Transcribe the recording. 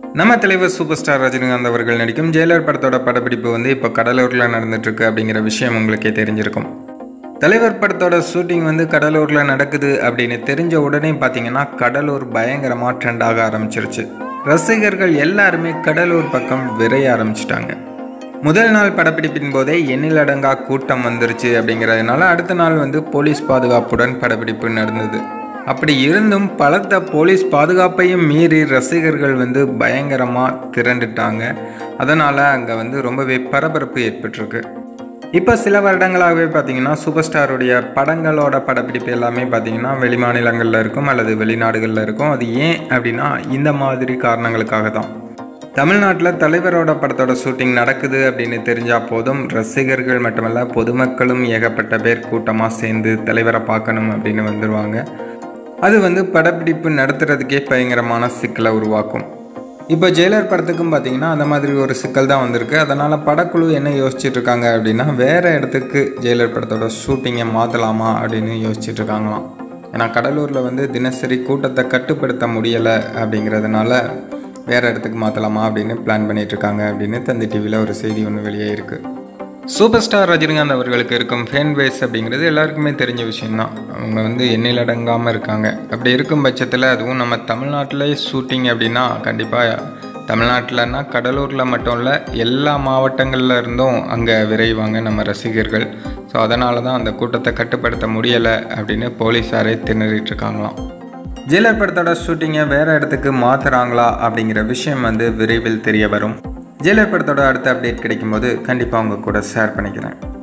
நம்ம தலைவர் super star Rajinikanth அவர்கள் நடிக்கும் ஜெயிலர் படத்தோட படப்பிடிப்பு வந்து இப்போ கடலூரில் நடந்துட்டுருக்கு அப்படிங்கிற விஷயம் உங்களுக்கே தெரிஞ்சிருக்கும் தலைவர் படத்தோட ஷூட்டிங் வந்து கடலூரில் நடக்குது அப்படின்னு தெரிஞ்ச உடனே பார்த்தீங்கன்னா கடலூர் பயங்கரமாக ட்ரெண்ட் ஆக ஆரம்பிச்சிருச்சு ரசிகர்கள் எல்லாருமே கடலூர் பக்கம் விரைய ஆரம்பிச்சிட்டாங்க முதல் நாள் படப்பிடிப்பின் போதே எண்ணிலடங்கா கூட்டம் வந்துருச்சு அப்படிங்கிறதுனால அடுத்த நாள் வந்து போலீஸ் பாதுகாப்புடன் படப்பிடிப்பு நடந்தது அப்படி இருந்தும் பலத்த போலீஸ் பாதுகாப்பையும் மீறி ரசிகர்கள் வந்து பயங்கரமாக திரண்டுட்டாங்க அதனால் அங்கே வந்து ரொம்பவே பரபரப்பு ஏற்பட்டிருக்கு இப்போ சில வருடங்களாகவே பார்த்தீங்கன்னா சூப்பர் ஸ்டாருடைய படங்களோட படப்பிடிப்பு எல்லாமே பார்த்தீங்கன்னா வெளிமாநிலங்களில் இருக்கும் அல்லது வெளிநாடுகளில் இருக்கும் அது ஏன் அப்படின்னா இந்த மாதிரி காரணங்களுக்காக தான் தமிழ்நாட்டில் தலைவரோட படத்தோட ஷூட்டிங் நடக்குது அப்படின்னு தெரிஞ்சால் போதும் ரசிகர்கள் மட்டுமல்ல பொதுமக்களும் ஏகப்பட்ட பேர் கூட்டமாக சேர்ந்து தலைவரை பார்க்கணும் அப்படின்னு வந்துடுவாங்க அது வந்து படப்பிடிப்பு நடத்துறதுக்கே பயங்கரமான சிக்கலை உருவாக்கும் இப்போ ஜெயிலர் படத்துக்கும் பார்த்தீங்கன்னா அந்த மாதிரி ஒரு சிக்கல் தான் வந்திருக்கு அதனால் படக்குழு என்ன யோசிச்சுட்டு இருக்காங்க அப்படின்னா வேறு இடத்துக்கு ஜெயிலர் படத்தோட ஷூட்டிங்கை மாற்றலாமா அப்படின்னு யோசிச்சுட்டு இருக்காங்களாம் ஏன்னா கடலூரில் வந்து தினசரி கூட்டத்தை கட்டுப்படுத்த முடியலை அப்படிங்கிறதுனால வேறு இடத்துக்கு மாற்றலாமா அப்படின்னு பிளான் பண்ணிட்டு இருக்காங்க அப்படின்னு தந்தி டிவியில் ஒரு செய்தி ஒன்று வெளியே இருக்குது சூப்பர் ஸ்டார் ரஜினிகாந்த் அவர்களுக்கு இருக்கும் ஃபேன் பேஸ் அப்படிங்கிறது எல்லாருக்குமே தெரிஞ்ச விஷயம்தான் அவங்க வந்து எண்ணில் அடங்காமல் இருக்காங்க அப்படி இருக்கும் பட்சத்தில் அதுவும் நம்ம தமிழ்நாட்டிலே ஷூட்டிங் அப்படின்னா கண்டிப்பாக தமிழ்நாட்டிலன்னா கடலூரில் மட்டும் இல்லை எல்லா மாவட்டங்களில் இருந்தும் அங்கே விரைவாங்க நம்ம ரசிகர்கள் ஸோ அதனால தான் அந்த கூட்டத்தை கட்டுப்படுத்த முடியலை அப்படின்னு போலீஸாரே திணறிட்டு இருக்காங்களாம் ஜெயிலர் படத்தோட ஷூட்டிங்கை வேறு இடத்துக்கு மாற்றுறாங்களா அப்படிங்கிற விஷயம் வந்து விரைவில் தெரிய வரும் ஜெயிலர் படத்தோட அடுத்த அப்டேட் கிடைக்கும்போது கண்டிப்பாக உங்கள் கூட ஷேர் பண்ணிக்கிறேன்